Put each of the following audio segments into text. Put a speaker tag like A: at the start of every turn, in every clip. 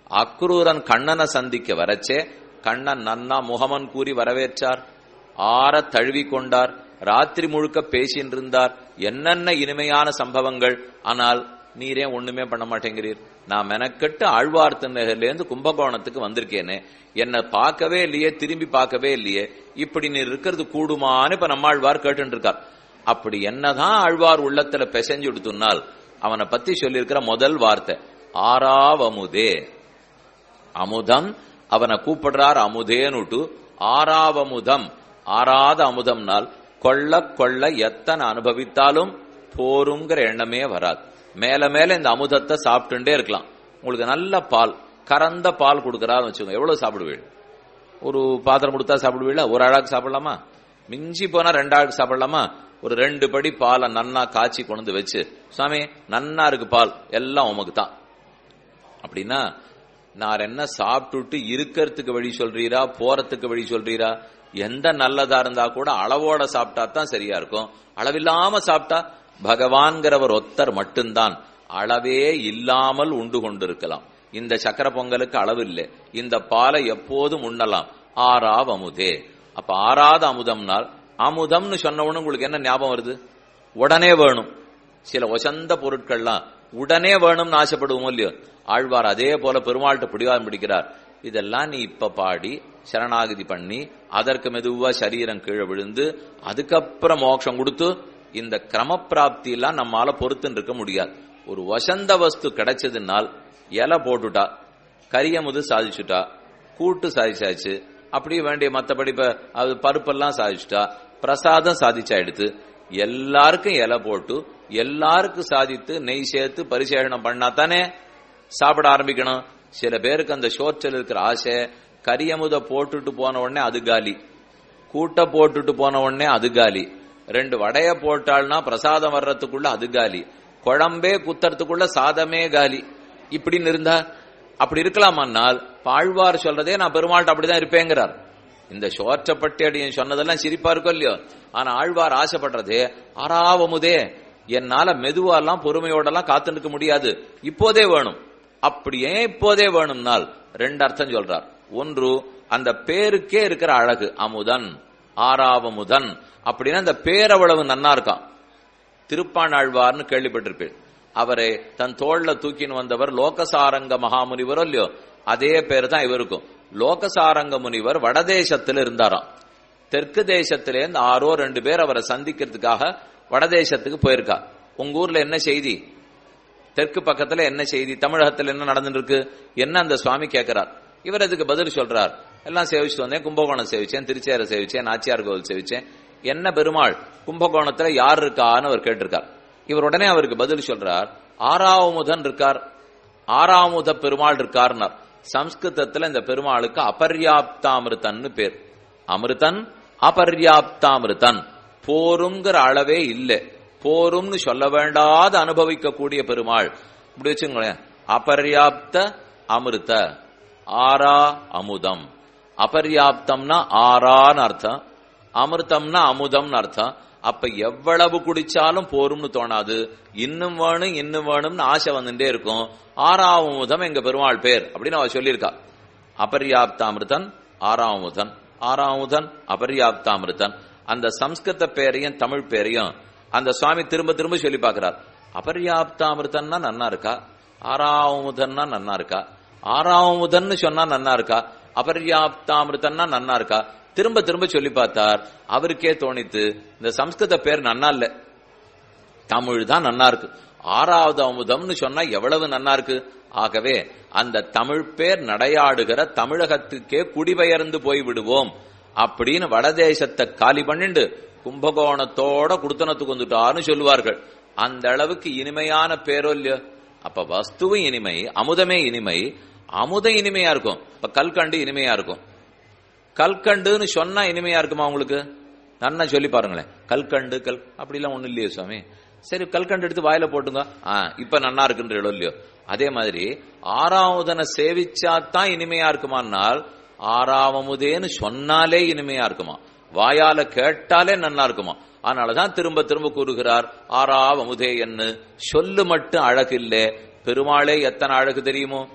A: அக்ரூரன் கண்ணனை சந்திக்க வரச்சே கண்ணன் நன்னா முகமன் கூறி வரவேற்றார் ஆற தழுவி கொண்டார் ராத்திரி முழுக்க பேசின்னு இருந்தார் என்னென்ன இனிமையான சம்பவங்கள் ஆனால் நீரே ஒண்ணுமே பண்ண மாட்டேங்கிறீர் நான் மெனக்கெட்டு ஆழ்வார் திருநகர்லேருந்து கும்பகோணத்துக்கு வந்திருக்கேனே என்னை பார்க்கவே இல்லையே திரும்பி பார்க்கவே இல்லையே இப்படி நீ இருக்கிறது கூடுமான்னு இப்ப நம்மாழ்வார் கேட்டு இருக்கார் அப்படி என்னதான் ஆழ்வார் உள்ளத்துல பெசஞ்சு விடுத்துனால் அவனை பத்தி சொல்லியிருக்கிற முதல் வார்த்தை ஆறாவமுதே அமுதம் அவனை கூப்பிடுறார் அமுதேனுட்டு ஆறாவமுதம் ஆறாத அமுதம்னால் கொள்ள கொள்ள எத்தனை அனுபவித்தாலும் போருங்கிற எண்ணமே வராது மேல மேல இந்த அமுதத்தை சாப்பிட்டுட்டே இருக்கலாம் உங்களுக்கு நல்ல பால் கறந்த பால் கொடுக்கறாருன்னு வச்சுக்கோங்க எவ்வளவு சாப்பிடுவீள் ஒரு பாத்திரம் கொடுத்தா சாப்பிடுவீங்களா ஒரு அழகு சாப்பிடலாமா மிஞ்சி போனா ரெண்டு அழகு சாப்பிடலாமா ஒரு ரெண்டு படி பாலை நன்னா காய்ச்சி கொண்டு வந்து வச்சு சுவாமி நன்னா இருக்கு பால் எல்லாம் உமக்கு தான் அப்படின்னா நான் என்ன சாப்பிட்டுட்டு இருக்கிறதுக்கு வழி சொல்றீரா போறதுக்கு வழி சொல்றீரா எந்த நல்லதா இருந்தா கூட அளவோட சாப்பிட்டா தான் சரியா இருக்கும் அளவில்லாம சாப்பிட்டா பகவான்கிறவர் ஒத்தர் மட்டும்தான் அளவே இல்லாமல் உண்டு கொண்டிருக்கலாம் இந்த சக்கர பொங்கலுக்கு அளவு இல்லை இந்த பாலை எப்போதும் உண்ணலாம் ஆறாவ அமுதே அப்ப ஆறாத அமுதம்னால் அமுதம்னு சொன்ன உடனே உங்களுக்கு என்ன ஞாபகம் வருது உடனே வேணும் சில ஒசந்த பொருட்கள்லாம் உடனே வேணும்னு ஆசைப்படுவோம் இல்லையோ ஆழ்வார் அதே போல பெருமாள்கிட்ட பிடிவாதம் பிடிக்கிறார் இதெல்லாம் நீ இப்ப பாடி சரணாகதி பண்ணி அதற்கு மெதுவா சரீரம் கீழே விழுந்து அதுக்கப்புறம் மோட்சம் கொடுத்து இந்த கிரம பிராப்தி எல்லாம் நம்மால பொறுத்துன்னு இருக்க முடியாது ஒரு வசந்த வஸ்து கிடைச்சதுனால் இலை போட்டுட்டா கரியமுது சாதிச்சுட்டா கூட்டு சாதிச்சாச்சு அப்படியே வேண்டிய மத்தபடி இப்ப அது பருப்பெல்லாம் சாதிச்சுட்டா பிரசாதம் சாதிச்சாயிடுத்து எல்லாருக்கும் இலை போட்டு எல்லாருக்கும் சாதித்து நெய் சேர்த்து பரிசேஷனம் பண்ணா தானே சாப்பிட ஆரம்பிக்கணும் சில பேருக்கு அந்த சோற்றல் இருக்கிற ஆசை கரியமுத போட்டுட்டு போன உடனே அது காலி கூட்ட போட்டுட்டு போன உடனே அது காலி ரெண்டு வடைய போட்டாள்னா பிரசாதம் வர்றதுக்குள்ள அது காலி குழம்பே குத்துறதுக்குள்ள சாதமே காலி இப்படின்னு இருந்தா அப்படி இருக்கலாமான்னால் பாழ்வார் சொல்றதே நான் பெருமாள்கிட்ட அப்படிதான் இருப்பேங்கிறார் இந்த சோற்றப்பட்டி அடியன் சொன்னதெல்லாம் சிரிப்பா இருக்கும் இல்லையோ ஆனா ஆழ்வார் ஆசைப்படுறதே ஆறாவமுதே என்னால மெதுவாலாம் பொறுமையோடலாம் காத்து நிற்க முடியாது இப்போதே வேணும் அப்படி ஏன் இப்போதே வேணும்னால் ரெண்டு அர்த்தம் சொல்றார் ஒன்று அந்த பேருக்கே இருக்கிற அழகு அமுதன் ஆறாவமுதன் அப்படின்னா அந்த பேர் அவ்வளவு நன்னா இருக்கான் திருப்பாணாழ்வார்னு கேள்விப்பட்டிருப்பேன் அவரை தன் தோல்ல தூக்கின்னு வந்தவர் லோகசாரங்க மகாமுனிவரோ இல்லையோ அதே பேர் தான் இவருக்கும் லோகசாரங்க முனிவர் வடதேசத்துல இருந்தாராம் தெற்கு தேசத்திலேருந்து ஆறோ ரெண்டு பேர் அவரை சந்திக்கிறதுக்காக வடதேசத்துக்கு போயிருக்கா உங்க ஊர்ல என்ன செய்தி தெற்கு பக்கத்துல என்ன செய்தி தமிழகத்துல என்ன நடந்துட்டு இருக்கு என்ன அந்த சுவாமி கேட்கிறார் இவர் அதுக்கு பதில் சொல்றார் எல்லாம் சேவிச்சுட்டு வந்தேன் கும்பகோணம் சேவிச்சேன் திருச்சேரை சேவிச்சேன் நாச்சியார் கோவில் சேவிச்சேன் என்ன பெருமாள் கும்பகோணத்துல யார் இருக்கான்னு அவர் கேட்டிருக்கார் இவர் உடனே அவருக்கு பதில் சொல்றார் ஆறாவமுதன் இருக்கார் ஆறாமுத பெருமாள் இருக்கார்னார் சம்ஸ்கிருதத்துல இந்த பெருமாளுக்கு அபர்யாப்தாமிருத்தன்னு பேர் அமிர்தன் அபர்யாப்தாமிருத்தன் போருங்கிற அளவே இல்லை போரும்னு சொல்ல வேண்டாத அனுபவிக்கக்கூடிய பெருமாள் இப்படி வச்சுங்களேன் அபர்யாப்த அமிர்த ஆரா அமுதம் அபர்யாப்தம்னா ஆறான்னு அர்த்தம் அமிர்தம்னா அமுதம்னு அர்த்தம் அப்ப எவ்வளவு குடிச்சாலும் போரும்னு தோணாது இன்னும் வேணும் இன்னும் வேணும்னு ஆசை வந்துட்டே இருக்கும் ஆறாவமுதம் எங்க பெருமாள் பேர் அப்படின்னு அவ சொல்லியிருக்கா அபர்யாப்தாமிருதன் ஆறாவமுதன் ஆறாவமுதன் அபர்யாப்தாமிருதன் அந்த சம்ஸ்கிருத பேரையும் தமிழ் பேரையும் அந்த சுவாமி திரும்ப திரும்ப சொல்லி பார்க்கிறார் அபர்யாப்தாமிருதன்னா நன்னா இருக்கா ஆறாவமுதன்னா நன்னா இருக்கா ஆறாவமுதன்னு சொன்னா நன்னா இருக்கா அபர்யாப்தாமிருதன்னா நன்னா இருக்கா திரும்ப திரும்ப சொல்லி பார்த்தார் அவருக்கே தோணித்து இந்த சம்ஸ்கிருத பேர் நன்னா இல்ல தமிழ் தான் நன்னா இருக்கு ஆறாவது அமுதம்னு சொன்னா எவ்வளவு நன்னா இருக்கு ஆகவே அந்த தமிழ் பேர் நடையாடுகிற தமிழகத்துக்கே குடிபெயர்ந்து போய் விடுவோம் அப்படின்னு வடதேசத்தை காலி பண்ணிண்டு கும்பகோணத்தோட குடுத்தனத்துக்கு வந்துட்டார்னு சொல்லுவார்கள் அந்த அளவுக்கு இனிமையான பேரோ இல்லையோ அப்ப வஸ்துவும் இனிமை அமுதமே இனிமை அமுத இனிமையா இருக்கும் இப்ப கல்கண்டு இனிமையா இருக்கும் கல்கண்டுன்னு சொன்னா இனிமையா இருக்குமா உங்களுக்கு நன்னா சொல்லி பாருங்களேன் கல்கண்டு கல் அப்படிலாம் ஒண்ணும் இல்லையோ சுவாமி சரி கல்கண்டு எடுத்து வாயில போட்டுங்க ஆ இப்ப நன்னா இருக்குன்ற இடம் இல்லையோ அதே மாதிரி ஆறாவதனை சேவிச்சாதான் இனிமையா இருக்குமானால் ஆறாவமுதேன்னு சொன்னாலே இனிமையா இருக்குமா வாயால கேட்டாலே நன்னா இருக்குமா அதனாலதான் திரும்ப திரும்ப கூறுகிறார் ஆறாவமுதே என்று சொல்லு மட்டும் அழகு இல்லே பெருமாளே எத்தனை அழகு தெரியுமோ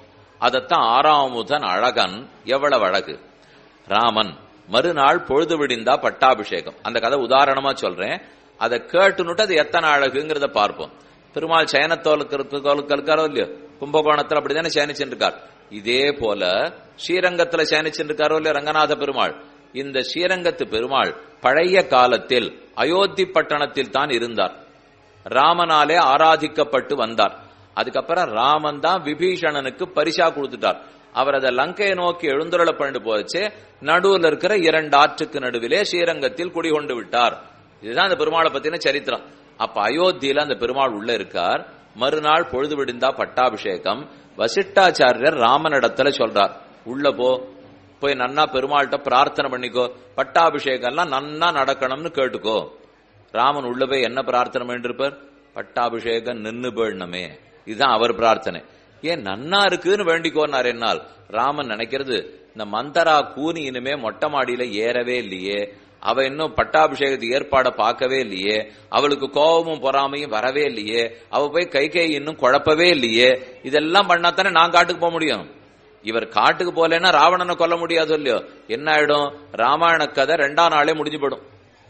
A: அதத்தான் ஆறாமுதன் அழகன் எவ்வளவு அழகு ராமன் மறுநாள் பொழுது விடிந்தா பட்டாபிஷேகம் அந்த கதை உதாரணமா சொல்றேன் அதை கேட்டுனுட்டு அது எத்தனை அழகுங்கிறத பார்ப்போம் பெருமாள் சயனத்தோலுக்கு இருக்காரோ இல்லையோ கும்பகோணத்துல அப்படிதானே சயனிச்சுட்டு இருக்கார் இதே போல ஸ்ரீரங்கத்துல சயனிச்சுட்டு இருக்காரோ இல்லையோ ரங்கநாத பெருமாள் இந்த ஸ்ரீரங்கத்து பெருமாள் பழைய காலத்தில் அயோத்தி பட்டணத்தில் தான் இருந்தார் ராமனாலே ஆராதிக்கப்பட்டு வந்தார் அதுக்கப்புறம் ராமன் தான் விபீஷணனுக்கு பரிசா கொடுத்துட்டார் அவர் அதை லங்கையை நோக்கி எழுந்துருள பண்ணிட்டு போச்சு நடுவுல இருக்கிற இரண்டு ஆற்றுக்கு நடுவிலே ஸ்ரீரங்கத்தில் குடிகொண்டு விட்டார் இதுதான் அந்த பெருமாளை பத்தின சரித்திரம் அப்ப அயோத்தியில அந்த பெருமாள் உள்ள இருக்கார் மறுநாள் பொழுது விடிந்தா பட்டாபிஷேகம் வசிஷ்டாச்சாரியர் ராமனிடத்துல சொல்றார் உள்ள போ போய் நன்னா பெருமாள்கிட்ட பிரார்த்தனை பண்ணிக்கோ பட்டாபிஷேகம் எல்லாம் நன்னா நடக்கணும்னு கேட்டுக்கோ ராமன் உள்ள போய் என்ன பிரார்த்தனை பண்ணிருப்பார் பட்டாபிஷேகம் நின்னு போயிடணுமே இதுதான் அவர் பிரார்த்தனை ஏன் நன்னா இருக்குன்னு வேண்டிக்கோனார் என்னால் ராமன் நினைக்கிறது இந்த மந்தரா கூனி இனிமே மொட்டை மாடியில ஏறவே இல்லையே அவ இன்னும் பட்டாபிஷேகத்துக்கு ஏற்பாட பார்க்கவே இல்லையே அவளுக்கு கோபமும் பொறாமையும் வரவே இல்லையே அவ போய் கை கை இன்னும் குழப்பவே இல்லையே இதெல்லாம் பண்ணாதானே நான் காட்டுக்கு போக முடியும் இவர் காட்டுக்கு போலன்னா ராவணனை கொல்ல முடியாது இல்லையோ என்ன ஆயிடும் ராமாயண கதை ரெண்டாம் நாளே முடிஞ்சு போயிடும்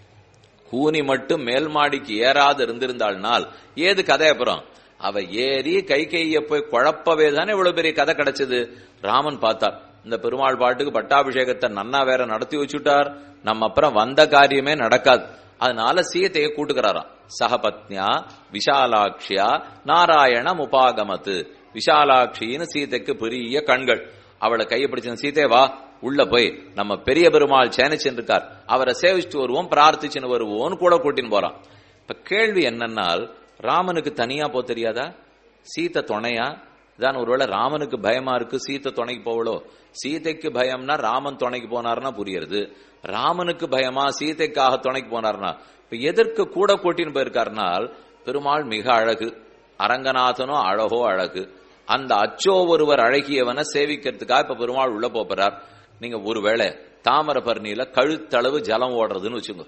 A: கூனி மட்டும் மேல் மாடிக்கு ஏறாது இருந்திருந்தாள்னால் ஏது கதை அப்புறம் அவ ஏறி கை கைய போய் குழப்பவே தானே இவ்வளவு பெரிய கதை கிடைச்சது ராமன் பார்த்தார் இந்த பெருமாள் பாட்டுக்கு பட்டாபிஷேகத்தை நன்னா வேற நடத்தி வச்சுட்டார் நம்ம அப்புறம் வந்த காரியமே நடக்காது அதனால சீதையை கூட்டுக்கிறாராம் சகபத்னியா விஷாலாட்சியா நாராயண முபாகமத்து விஷாலாட்சின்னு சீதைக்கு பெரிய கண்கள் அவளை கையை பிடிச்ச சீதை வா உள்ள போய் நம்ம பெரிய பெருமாள் சேனிச்சுருக்கார் அவரை சேவிச்சுட்டு வருவோம் பிரார்த்திச்சுன்னு வருவோம்னு கூட கூட்டின்னு போறான் இப்ப கேள்வி என்னன்னால் ராமனுக்கு தனியா போ தெரியாதா சீத்தை துணையா தான் ஒருவேளை ராமனுக்கு பயமா இருக்கு சீத்தை துணைக்கு போவளோ சீதைக்கு பயம்னா ராமன் துணைக்கு போனார்னா புரியுது ராமனுக்கு பயமா சீதைக்காக துணைக்கு போனார்னா இப்ப எதற்கு கூட கூட்டின்னு போயிருக்காருனால் பெருமாள் மிக அழகு அரங்கநாதனும் அழகோ அழகு அந்த அச்சோ ஒருவர் அழகியவனை சேவிக்கிறதுக்காக இப்ப பெருமாள் உள்ள போறார் நீங்க ஒருவேளை தாமரபரணியில கழுத்தளவு ஜலம் ஓடுறதுன்னு வச்சுங்க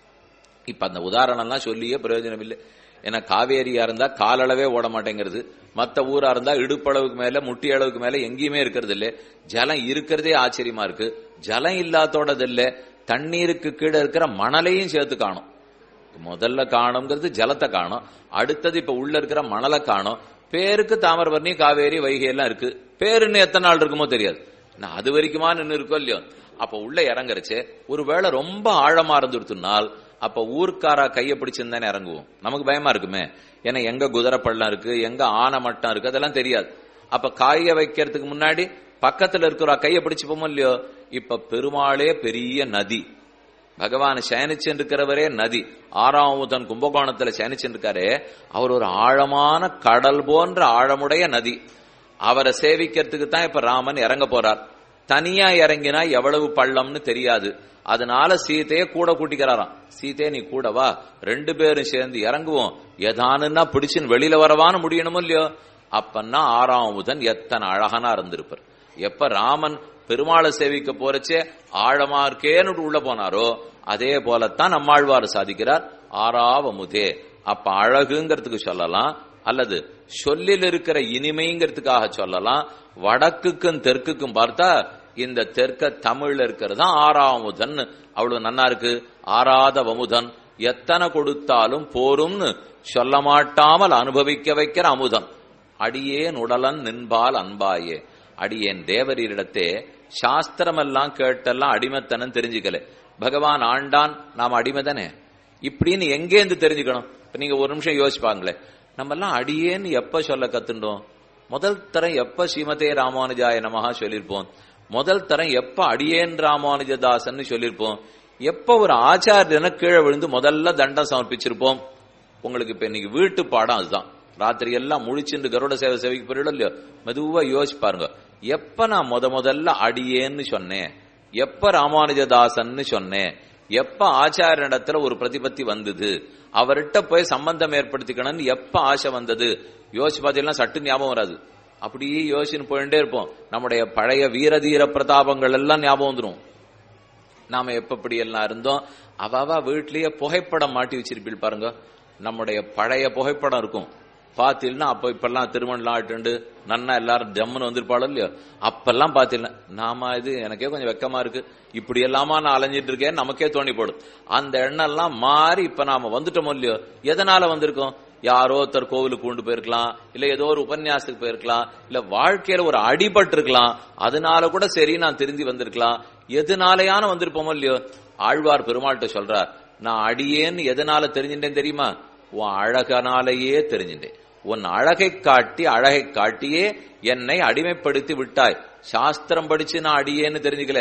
A: இப்ப அந்த உதாரணம்லாம் சொல்லியே பிரயோஜனம் இல்லை ஏன்னா காவேரியா இருந்தா காலளவே ஓட மாட்டேங்கிறது மத்த ஊரா இருந்தா இடுப்பளவுக்கு மேல முட்டி அளவுக்கு மேல எங்கேயுமே இருக்கிறது இல்ல ஜலம் இருக்கிறதே ஆச்சரியமா இருக்கு ஜலம் இல்லாதோடது இல்ல தண்ணீருக்கு கீழே இருக்கிற மணலையும் சேர்த்து காணும் முதல்ல காணுங்கிறது ஜலத்தை காணும் அடுத்தது இப்ப உள்ள இருக்கிற மணலை காணும் பேருக்கு தாமிரபரணி காவேரி வைகை எல்லாம் இருக்கு பேருன்னு எத்தனை நாள் இருக்குமோ தெரியாது நான் அது வரைக்குமா நின்று இருக்கோ இல்லையோ அப்ப உள்ள இறங்குறச்சு ஒருவேளை ரொம்ப ஆழமா இருந்துருத்துனால் அப்ப ஊர்க்காரா கைய பிடிச்சிருந்தானே இறங்குவோம் நமக்கு பயமா இருக்குமே ஏன்னா எங்க குதிரை பள்ளம் இருக்கு எங்க ஆனை மட்டம் இருக்கு அதெல்லாம் தெரியாது அப்ப காய வைக்கிறதுக்கு முன்னாடி பக்கத்துல இருக்கிற கைய பிடிச்சுப்போமோ இல்லையோ இப்ப பெருமாளே பெரிய நதி பகவான் சயனிச்சிருக்கிறவரே நதி ஆறாவதன் கும்பகோணத்துல சயனிச்சிருக்காரே அவர் ஒரு ஆழமான கடல் போன்ற ஆழமுடைய நதி அவரை சேவிக்கிறதுக்கு தான் இப்ப ராமன் இறங்க போறார் தனியா இறங்கினா எவ்வளவு பள்ளம்னு தெரியாது அதனால சீதைய கூட கூட்டிக்கிறாராம் சீதைய நீ கூட வா ரெண்டு பேரும் சேர்ந்து இறங்குவோம் எதானுன்னா பிடிச்சுன்னு வெளியில வரவான்னு முடியணுமோ இல்லையோ அப்பன்னா ஆறாவதன் எத்தனை அழகனா இருந்திருப்பார் எப்ப ராமன் பெருமாளை சேவிக்க போறச்சே ஆழமா இருக்கேன்னு உள்ள போனாரோ அதே போலத்தான் நம்மாழ்வார் சாதிக்கிறார் ஆறாவமுதே அப்ப அழகுங்கிறதுக்கு சொல்லலாம் அல்லது சொல்லில் இருக்கிற இனிமைங்கிறதுக்காக சொல்லலாம் வடக்குக்கும் தெற்குக்கும் பார்த்தா இந்த தெற்க தமிழ்ல இருக்கிறது தான் ஆறாவமுதன் அவ்வளவு நன்னா இருக்கு ஆறாத வமுதன் எத்தனை கொடுத்தாலும் போரும்னு சொல்ல மாட்டாமல் அனுபவிக்க வைக்கிற அமுதம் அடியேன் உடலன் நின்பால் அன்பாயே அடியேன் தேவரீரிடத்தே சாஸ்திரமெல்லாம் கேட்டெல்லாம் அடிமைத்தனம் தெரிஞ்சுக்கல பகவான் ஆண்டான் நாம் அடிமைதானே இப்படின்னு எங்கேருந்து தெரிஞ்சுக்கணும் இப்ப நீங்க ஒரு நிமிஷம் யோசிப்பாங்களே நம்ம எல்லாம் அடியேன்னு எப்ப சொல்ல கத்துட்டோம் முதல் தரம் எப்ப ஸ்ரீமதே ராமானுஜாய நமகா சொல்லியிருப்போம் முதல் தரம் எப்ப அடியேன் ராமானுஜதாசன் சொல்லியிருப்போம் எப்ப ஒரு ஆச்சாரியனை கீழே விழுந்து முதல்ல தண்டம் சமர்ப்பிச்சிருப்போம் உங்களுக்கு இப்ப இன்னைக்கு வீட்டு பாடம் அதுதான் ராத்திரி எல்லாம் முழிச்சுட்டு கருட சேவை சேவைக்கு போயிடும் இல்லையோ மெதுவா யோசிச்சு பாருங்க எப்ப நான் முத முதல்ல அடியேன்னு சொன்னேன் எப்ப ராமானுஜதாசன்னு சொன்னேன் எப்ப ஆச்சாரியனிடத்துல ஒரு பிரதிபத்தி வந்தது அவர்கிட்ட போய் சம்பந்தம் ஏற்படுத்திக்கணும்னு எப்ப ஆசை வந்தது யோசிச்சு பார்த்தீங்கன்னா சட்டு ஞாபகம் வராது அப்படியே யோசிச்சுன்னு போயிட்டே இருப்போம் நம்முடைய பழைய வீரதீர பிரதாபங்கள் எல்லாம் ஞாபகம் வந்துடும் நாம எப்ப இப்படி எல்லாம் இருந்தோம் அவ வீட்லயே புகைப்படம் மாட்டி வச்சிருப்பீள் பாருங்க நம்முடைய பழைய புகைப்படம் இருக்கும் பாத்தீங்கன்னா அப்ப இப்பெல்லாம் திருமணம் ஆட்டுண்டு நன்னா எல்லாரும் ஜம்முன்னு வந்திருப்பாளோ இல்லையோ அப்பெல்லாம் பாத்தீங்கன்னா நாம இது எனக்கே கொஞ்சம் வெக்கமா இருக்கு இப்படி எல்லாமா நான் அலைஞ்சிட்டு இருக்கேன் நமக்கே தோணி போடும் அந்த எண்ணம் எல்லாம் மாறி இப்ப நாம வந்துட்டோமோ இல்லையோ எதனால வந்திருக்கோம் யாரோ ஒருத்தர் கோவிலுக்கு கொண்டு போயிருக்கலாம் இல்ல ஏதோ ஒரு உபன்யாசத்துக்கு போயிருக்கலாம் இல்ல வாழ்க்கையில ஒரு அடிபட்டு இருக்கலாம் அதனால கூட சரி நான் திருந்தி வந்திருக்கலாம் எதனாலயான வந்திருப்போமோ இல்லையோ ஆழ்வார் பெருமாள்கிட்ட சொல்றார் நான் அடியேன்னு எதனால தெரிஞ்சுட்டேன் தெரியுமா உன் அழகனாலேயே தெரிஞ்சுட்டேன் உன் அழகை காட்டி அழகை காட்டியே என்னை அடிமைப்படுத்தி விட்டாய் சாஸ்திரம் படிச்சு நான் அடியேன்னு தெரிஞ்சுக்கல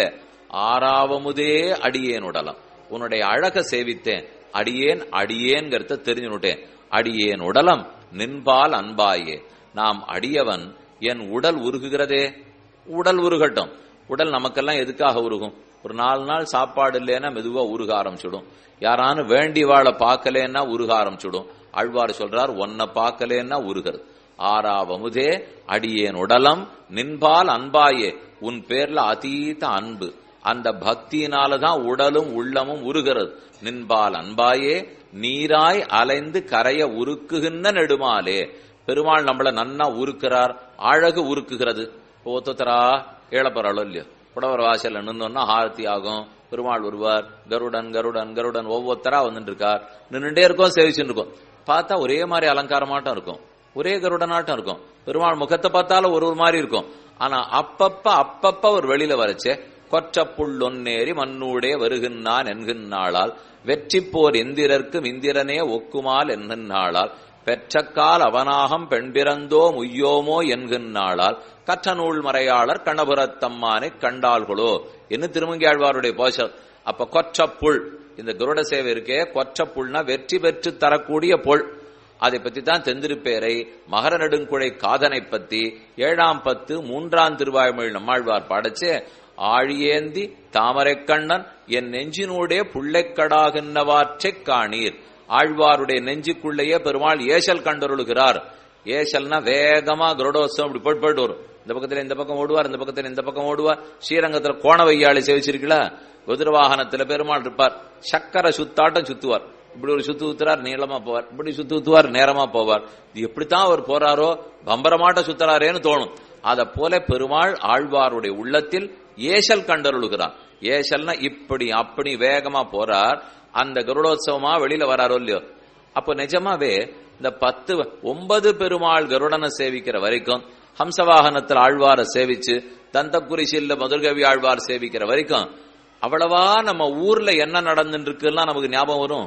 A: ஆறாவமுதே அடியேன் உடலம் உன்னுடைய அழக சேவித்தேன் அடியேன் அடியேன்கிறத தெரிஞ்சுனுட்டேன் அடியேன் உடலம் நின்பால் அன்பாயே நாம் அடியவன் என் உடல் உருகுகிறதே உடல் உருகட்டும் உடல் நமக்கெல்லாம் எதுக்காக உருகும் ஒரு நாலு நாள் சாப்பாடு இல்லைன்னா மெதுவா உருக ஆரம்பிச்சிடும் யாரானு வேண்டி வாழ பார்க்கலன்னா உருக ஆரம்பிச்சிடும் ஆழ்வார் சொல்றார் ஒன்ன பார்க்கலன்னா உருகிறது ஆறாவமுதே அடியேன் உடலம் நின்பால் அன்பாயே உன் பேர்ல அதீத அன்பு அந்த பக்தியினாலதான் உடலும் உள்ளமும் உருகிறது நின்பால் அன்பாயே நீராய் அலைந்து கரைய உருக்குகின்ற நெடுமாலே பெருமாள் நம்மள நன்னா உருக்கிறார் அழகு உருக்குகிறது ஒத்தத்தரா கேளப்பறாளோ இல்லையோ புடவர் வாசல்ல நின்னோன்னா ஆரத்தி ஆகும் பெருமாள் வருவார் கருடன் கருடன் கருடன் ஒவ்வொருத்தரா வந்துட்டு இருக்கார் நின்றுட்டே இருக்கோம் சேவிச்சுட்டு இருக்கோம் பார்த்தா ஒரே மாதிரி அலங்காரமாட்டம் இருக்கும் ஒரே கருடனாட்டம் இருக்கும் பெருமாள் முகத்தை பார்த்தாலும் ஒரு ஒரு மாதிரி இருக்கும் ஆனா அப்பப்ப அப்பப்ப ஒரு வெளியில வரச்சே கொற்ற புள்ளொன்னேறி மண்ணூடே வருகின்றான் என்கின்றாளால் வெற்றி போர் எந்திரர்க்கும் இந்திரனே ஒக்குமால் என்கின்றாளால் பெற்றக்கால் அவனாகம் பெண் பிறந்தோ முய்யோமோ என்கின்றாளால் கற்ற நூல் மறையாளர் கண்ணபுரத்தம்மானை கண்டாள்களோ என்று திருமங்கியாழ்வாருடைய போஷம் அப்ப கொற்ற புல் இந்த கருட சேவை இருக்கே கொற்ற புல்னா வெற்றி பெற்று தரக்கூடிய புல் அதை பத்தி தான் தெந்திருப்பேரை மகர நெடுங்குழை காதனை பத்தி ஏழாம் பத்து மூன்றாம் திருவாய்மொழி நம்மாழ்வார் பாடச்சே ஆழியேந்தி தாமரைக்கண்ணன் என் நெஞ்சினூடே புள்ளைக்கடாகின்றவாற்றைக் காணீர் ஆழ்வாருடைய நெஞ்சுக்குள்ளேயே பெருமாள் ஏசல் கண்டருளுகிறார் ஏசல்னா வேகமா கருடோத்சவம் இப்படி போட்டு போயிட்டு வரும் இந்த பக்கத்துல இந்த பக்கம் ஓடுவார் இந்த பக்கத்துல இந்த பக்கம் ஓடுவார் ஸ்ரீரங்கத்துல கோண வையாளி சேவிச்சிருக்கல குதிர வாகனத்துல பெருமாள் இருப்பார் சக்கர சுத்தாட்டம் சுத்துவார் இப்படி ஒரு சுத்து ஊத்துறார் நீளமா போவார் இப்படி சுத்து ஊத்துவார் நேரமா போவார் இது எப்படித்தான் அவர் போறாரோ பம்பரமாட்ட சுத்துறாரேன்னு தோணும் அத போல பெருமாள் ஆழ்வாருடைய உள்ளத்தில் ஏசல் கண்டருளுகிறார் ஏசல்னா இப்படி அப்படி வேகமா போறார் அந்த கருடோத்சவமா வெளியில வராரோ இல்லையோ அப்ப நிஜமாவே இந்த பத்து ஒன்பது பெருமாள் கருடனை சேவிக்கிற வரைக்கும் ஹம்சவாகனத்தில் ஆழ்வார சேவிச்சு தந்த குறிசில்ல மதுர்கவி ஆழ்வார் சேவிக்கிற வரைக்கும் அவ்வளவா நம்ம ஊர்ல என்ன நடந்துட்டு இருக்குன்னா நமக்கு ஞாபகம் வரும்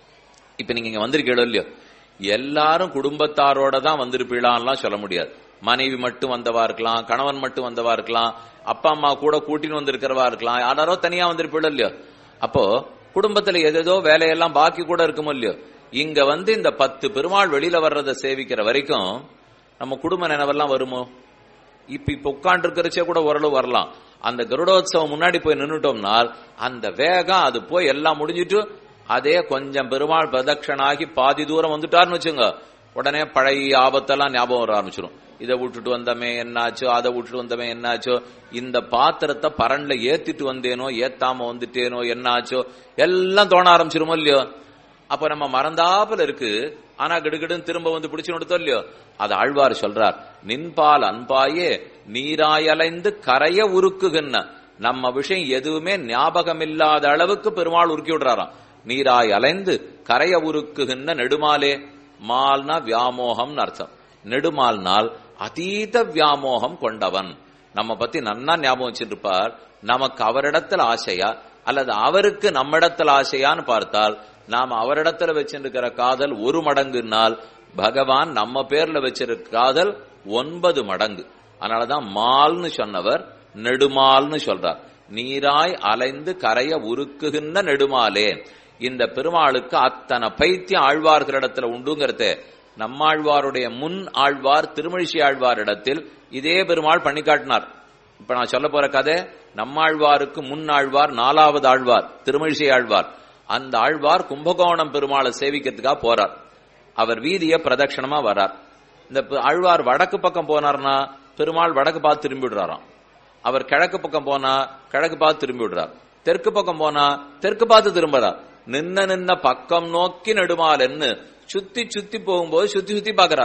A: இப்ப நீங்க இங்க வந்திருக்கீங்களோ இல்லையோ எல்லாரும் குடும்பத்தாரோட தான் வந்திருப்பீளான்லாம் சொல்ல முடியாது மனைவி மட்டும் வந்தவா இருக்கலாம் கணவன் மட்டும் வந்தவா இருக்கலாம் அப்பா அம்மா கூட கூட்டின்னு வந்திருக்கிறவா இருக்கலாம் யாராரோ தனியா வந்திருப்பீளோ இல்லையோ அப்போ குடும்பத்துல எதேதோ வேலையெல்லாம் பாக்கி கூட இருக்குமோ இல்லையோ இங்க வந்து இந்த பத்து பெருமாள் வெளியில வர்றதை சேவிக்கிற வரைக்கும் நம்ம குடும்ப நினைவெல்லாம் வருமோ இப்ப இப்ப உட்காந்து இருக்கிறச்சே கூட ஓரளவு வரலாம் அந்த கருடோத்சவம் முன்னாடி போய் நின்னுட்டோம்னால் அந்த வேகம் அது போய் எல்லாம் முடிஞ்சிட்டு அதே கொஞ்சம் பெருமாள் பிரதட்சணாகி பாதி தூரம் வந்துட்டார்னு வச்சுங்க உடனே பழைய ஆபத்தெல்லாம் ஞாபகம் வர ஆரம்பிச்சிடும் இதை விட்டுட்டு வந்தமே என்னாச்சோ அதை விட்டுட்டு வந்தமே என்னாச்சோ இந்த பாத்திரத்தை பரன்ல ஏத்திட்டு வந்தேனோ ஏத்தாம வந்துட்டேனோ என்னாச்சோ எல்லாம் தோண ஆரம்பிச்சிருமோ இல்லையோ அப்ப நம்ம மறந்தாப்புல இருக்கு ஆனா கிடுகிடுன்னு திரும்ப வந்து பிடிச்சு கொடுத்தோம் இல்லையோ அது ஆழ்வார் சொல்றார் நின்பால் அன்பாயே நீராயலைந்து கரைய உருக்குகின்ன நம்ம விஷயம் எதுவுமே ஞாபகம் இல்லாத அளவுக்கு பெருமாள் உருக்கி விடுறாராம் நீராய் அலைந்து கரைய உருக்குகின்ற நெடுமாலே மால்னா வியாமோகம்னு அர்த்தம் நெடுமால்னால் அதீத வியாமோகம் கொண்டவன் நம்ம பத்தி நன்னா ஞாபகம் வச்சிருப்பார் நமக்கு அவரிடத்தில் ஆசையா அல்லது அவருக்கு நம்மிடத்தில் ஆசையான்னு பார்த்தால் நாம் அவரிடத்துல வச்சிருக்கிற காதல் ஒரு மடங்குனால் பகவான் நம்ம பேர்ல வச்சிருக்க காதல் ஒன்பது மடங்கு அதனாலதான் மால்னு சொன்னவர் நெடுமால்னு சொல்றார் நீராய் அலைந்து கரைய உருக்குகின்ற நெடுமாலே இந்த பெருமாளுக்கு அத்தனை பைத்தியம் ஆழ்வார்களிடத்துல உண்டுங்கிறத நம்மாழ்வாருடைய முன் ஆழ்வார் திருமழிசி ஆழ்வார் இடத்தில் இதே பெருமாள் பண்ணி காட்டினார் இப்ப நான் சொல்ல போற கதை நம்மாழ்வாருக்கு முன் ஆழ்வார் நாலாவது ஆழ்வார் திருமழிசை ஆழ்வார் அந்த ஆழ்வார் கும்பகோணம் பெருமாளை சேவிக்கிறதுக்காக போறார் அவர் வீதிய பிரதட்சணமா வரார் இந்த ஆழ்வார் வடக்கு பக்கம் போனார்னா பெருமாள் வடக்கு பார்த்து திரும்பி விடுறாராம் அவர் கிழக்கு பக்கம் போனா கிழக்கு பார்த்து திரும்பி விடுறார் தெற்கு பக்கம் போனா தெற்கு பார்த்து திரும்புறார் நின்ன நின்ன பக்கம் நோக்கி நெடுமாலன்னு சுத்தி சுத்தி போகும்போது சுத்தி சுத்தி பாக்குறார்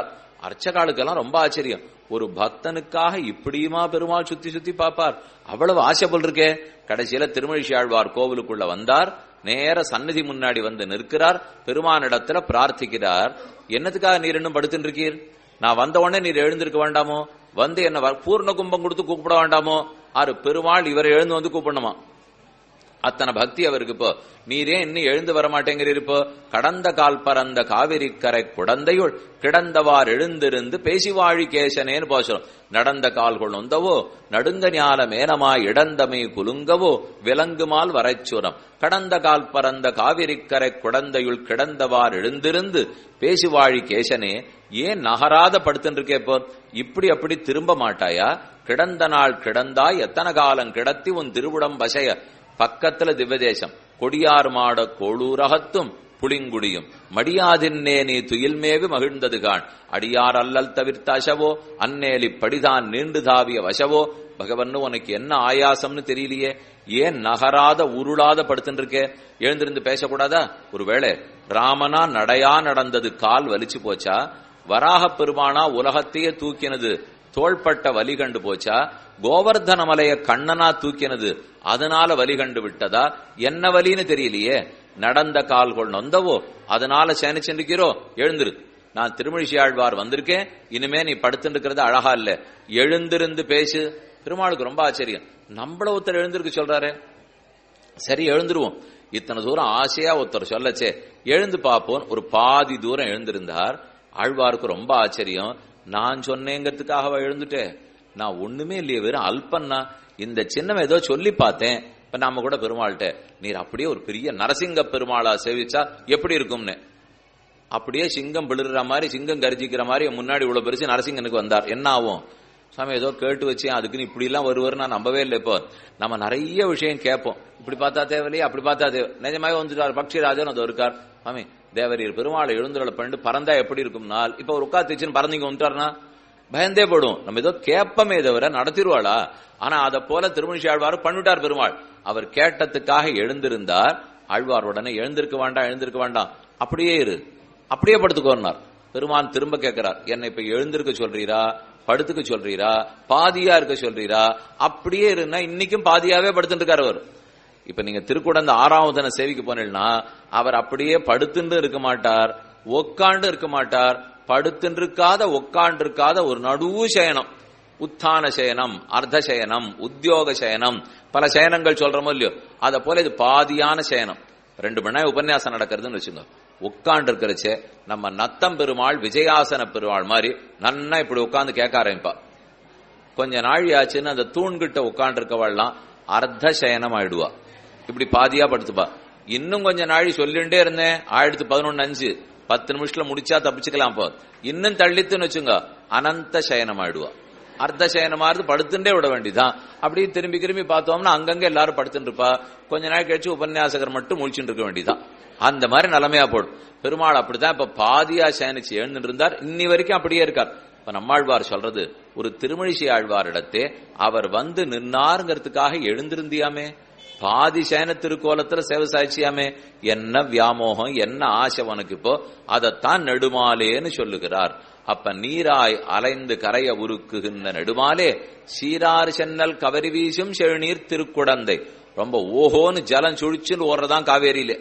A: அர்ச்சகாளுக்கெல்லாம் ரொம்ப ஆச்சரியம் ஒரு பக்தனுக்காக இப்படியுமா பெருமாள் சுத்தி சுத்தி பார்ப்பார் அவ்வளவு ஆசை போல் இருக்கே கடைசியில திருமழிஷி ஆழ்வார் கோவிலுக்குள்ள வந்தார் நேர சந்நிதி முன்னாடி வந்து நிற்கிறார் பெருமானிடத்துல பிரார்த்திக்கிறார் என்னத்துக்காக நீர் இன்னும் படுத்துட்டு இருக்கீர் நான் வந்த உடனே நீர் எழுந்திருக்க வேண்டாமோ வந்து என்ன வ- பூர்ண கும்பம் கொடுத்து கூப்பிட வேண்டாமோ ஆறு பெருமாள் இவரை எழுந்து வந்து கூப்பிடணுமா அத்தனை பக்தி அவருக்கு இப்போ நீரே இன்னும் எழுந்து வர மாட்டேங்கிறீர் இப்போ கடந்த கால் பறந்த காவிரி கரை குடந்தையுள் கிடந்தவார் எழுந்திருந்து பேசி வாழி கேசனேன்னு போசணும் நடந்த கால்கள் நொந்தவோ நடுங்க ஞான மேனமாய் இடந்தமை குலுங்கவோ விலங்குமால் வரைச்சுரம் கடந்த கால் பறந்த காவிரி கரை குடந்தையுள் கிடந்தவார் எழுந்திருந்து பேசி வாழி கேசனே ஏன் நகராத படுத்துட்டு இருக்கே இப்போ இப்படி அப்படி திரும்ப மாட்டாயா கிடந்த நாள் கிடந்தாய் எத்தனை காலம் கிடத்தி உன் திருவுடம் பசைய பக்கத்துல திவ்யதேசம் கொடியார் மாட கோளூரகத்தும் புளிங்குடியும் மடியாதின்னே நீ துயில்மேவி மகிழ்ந்தது காண் அடியார் அல்லல் தவிர்த்த அசவோ அந்நேலி படிதான் நீண்டு தாவிய வசவோ பகவன் உனக்கு என்ன ஆயாசம்னு தெரியலையே ஏன் நகராத உருளாத படுத்துட்டு இருக்கே எழுந்திருந்து பேசக்கூடாதா ஒருவேளை ராமனா நடையா நடந்தது கால் வலிச்சு போச்சா வராகப் பெருமானா உலகத்தையே தூக்கினது தோள்பட்ட வலி கண்டு போச்சா கோவர்தன மலைய கண்ணனா தூக்கினது அதனால வலி கண்டு விட்டதா என்ன வலின்னு தெரியலையே நடந்த கால்கள் நொந்தவோ அதனால சேனிச்சிருக்கிறோ எழுந்திரு நான் திருமழிசி ஆழ்வார் வந்திருக்கேன் இனிமே நீ படுத்துட்டு இருக்கிறது அழகா இல்ல எழுந்திருந்து பேசு பெருமாளுக்கு ரொம்ப ஆச்சரியம் நம்மள ஒருத்தர் எழுந்திருக்க சொல்றாரு சரி எழுந்துருவோம் இத்தனை தூரம் ஆசையா ஒருத்தர் சொல்லச்சே எழுந்து பார்ப்போம் ஒரு பாதி தூரம் எழுந்திருந்தார் ஆழ்வாருக்கு ரொம்ப ஆச்சரியம் நான் சொன்னேங்கிறதுக்காகவா எழுந்துட்டேன் நான் ஒண்ணுமே இல்லையே வெறும் அல்பன்னா இந்த சின்னம் ஏதோ சொல்லி பார்த்தேன் இப்ப நாம கூட பெருமாள்கிட்ட நீர் அப்படியே ஒரு பெரிய நரசிங்க பெருமாளா சேவிச்சா எப்படி இருக்கும்னு அப்படியே சிங்கம் பிளிர்ற மாதிரி சிங்கம் கர்ஜிக்கிற மாதிரி என் முன்னாடி இவ்வளவு பெருசு நரசிங்கனுக்கு வந்தார் என்ன ஆகும் சாமி ஏதோ கேட்டு வச்சேன் அதுக்குன்னு இப்படி எல்லாம் வருவாரு நான் நம்பவே இல்லை இப்போ நம்ம நிறைய விஷயம் கேட்போம் இப்படி பார்த்தா தேவையில்லையே அப்படி பார்த்தா தேவை நிஜமாவே வந்துட்டார் பக்ஷிராஜன் அது இருக்கார் சாமி தேவரீர் பெருமாளை எழுந்துருளை பண்ணிட்டு பறந்தா எப்படி இருக்கும்னால் இப்ப ஒரு உட்காந்துச்சுன்னு பறந்தீங்க வந்துட்டாருன்னா பயந்தே படும் நம்ம ஏதோ கேப்பமே தவிர நடத்திடுவாளா ஆனா அதை போல திருமணிஷி ஆழ்வார் பண்ணிட்டார் பெருமாள் அவர் கேட்டதுக்காக எழுந்திருந்தார் ஆழ்வார் உடனே எழுந்திருக்க வேண்டாம் எழுந்திருக்க வேண்டாம் அப்படியே இரு அப்படியே படுத்துக்கோன்னார் பெருமான் திரும்ப கேட்கிறார் என்னை இப்ப எழுந்திருக்க சொல்றீரா படுத்துக்க சொல்றீரா பாதியா இருக்க சொல்றீரா அப்படியே இருந்தா இன்னைக்கும் பாதியாவே படுத்துட்டு இருக்காரு அவர் இப்ப நீங்க திருக்குடந்த ஆறாவது தின சேவிக்க போனீங்கன்னா அவர் அப்படியே படுத்துட்டு இருக்க மாட்டார் உக்காண்டு இருக்க மாட்டார் படுத்துட்டு இருக்காத உட்காண்டு இருக்காத ஒரு நடுவு சயனம் உத்தான சயனம் அர்த்த சயனம் உத்தியோக சயனம் பல சயனங்கள் சொல்றோமோ இல்லையோ அத போல இது பாதியான சயனம் ரெண்டு மணி நேரம் உபன்யாசம் நடக்கிறதுன்னு வச்சுங்க உட்காண்டு இருக்கிறச்சே நம்ம நத்தம் பெருமாள் விஜயாசன பெருமாள் மாதிரி நன்னா இப்படி உட்காந்து கேட்க ஆரம்பிப்பா கொஞ்ச நாழி ஆச்சுன்னு அந்த தூண்கிட்ட உட்காந்து இருக்கவாள்லாம் அர்த்த சயனம் ஆயிடுவா இப்படி பாதியா படுத்துப்பா இன்னும் கொஞ்ச நாழி சொல்லிண்டே இருந்தேன் ஆயிரத்து பதினொன்னு அஞ்சு பத்து நிமிஷத்துல முடிச்சா தப்பிச்சுக்கலாம் போ இன்னும் தள்ளித்துன்னு வச்சுங்க அனந்த சயனம் ஆயிடுவா அர்த்த சயனமாவது படுத்துட்டே விட வேண்டியதான் அப்படியே திரும்பி திரும்பி பார்த்தோம்னா அங்கங்க எல்லாரும் படுத்துட்டு இருப்பா கொஞ்ச நாள் கழிச்சு உபன்யாசகர் மட்டும் முழிச்சுட்டு இருக்க வேண்டியதான் அந்த மாதிரி நிலைமையா போடும் பெருமாள் அப்படித்தான் இப்ப பாதியா சயனிச்சு எழுந்துட்டு இருந்தார் இன்னி வரைக்கும் அப்படியே இருக்கார் இப்ப நம்மாழ்வார் சொல்றது ஒரு திருமழிசை ஆழ்வாரிடத்தே அவர் வந்து நின்னாருங்கிறதுக்காக எழுந்திருந்தியாமே பாதி சயன திருக்கோலத்துல சேவை சாய்ச்சியாமே என்ன வியாமோகம் என்ன ஆசை உனக்கு இப்போ அதைத்தான் நெடுமாலேன்னு சொல்லுகிறார் அப்ப நீராய் அலைந்து கரைய உருக்குகின்ற நெடுமாலே சீரார் சென்னல் கவரி வீசும் செழுநீர் திருக்குடந்தை ரொம்ப ஓஹோன்னு ஜலம் சுழிச்சுன்னு ஓடுறதான் காவேரியிலே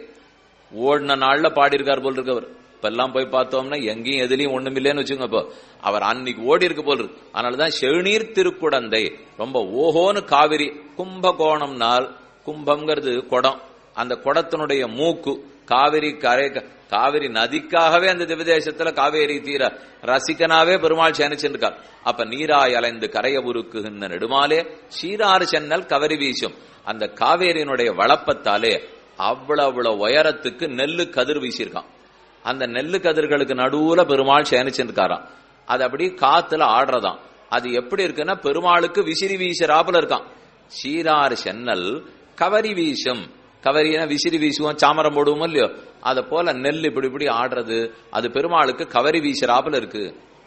A: ஓடின நாள்ல பாடியிருக்கார் போல் இருக்கு அவர் இப்ப எல்லாம் போய் பார்த்தோம்னா எங்கேயும் எதுலயும் ஒண்ணும் இல்லைன்னு வச்சுங்க இப்போ அவர் அன்னைக்கு ஓடி இருக்கு போல் இருக்கு அதனாலதான் செழுநீர் திருக்குடந்தை ரொம்ப ஓஹோன்னு காவிரி கும்பகோணம் நாள் கும்பம்ங்கிறது குடம் அந்த குடத்தினுடைய மூக்கு காவிரி கரை காவிரி நதிக்காகவே அந்த திவதேசத்துல காவேரி தீர ரசிகனாவே பெருமாள் சேனிச்சிருக்கார் அப்ப நீராய் அலைந்து கரைய உருக்குகின்ற நெடுமாலே சீராறு சென்னல் கவரி வீசும் அந்த காவேரியினுடைய வளப்பத்தாலே அவ்வளவு அவ்வளவு உயரத்துக்கு நெல்லு கதிர் வீசியிருக்கான் அந்த நெல்லு கதிர்களுக்கு நடுவுல பெருமாள் சேனிச்சிருக்காராம் அது அப்படி காத்துல ஆடுறதாம் அது எப்படி இருக்குன்னா பெருமாளுக்கு விசிறி வீசுறாப்புல இருக்கான் சீரார் சென்னல் கவரி வீசும் கவரினா விசிறி வீசுவோம் சாமரம் போடுவோம் இல்லையோ அத போல நெல் இப்படி இப்படி ஆடுறது அது பெருமாளுக்கு கவரி வீசுறாப்புல இருக்கு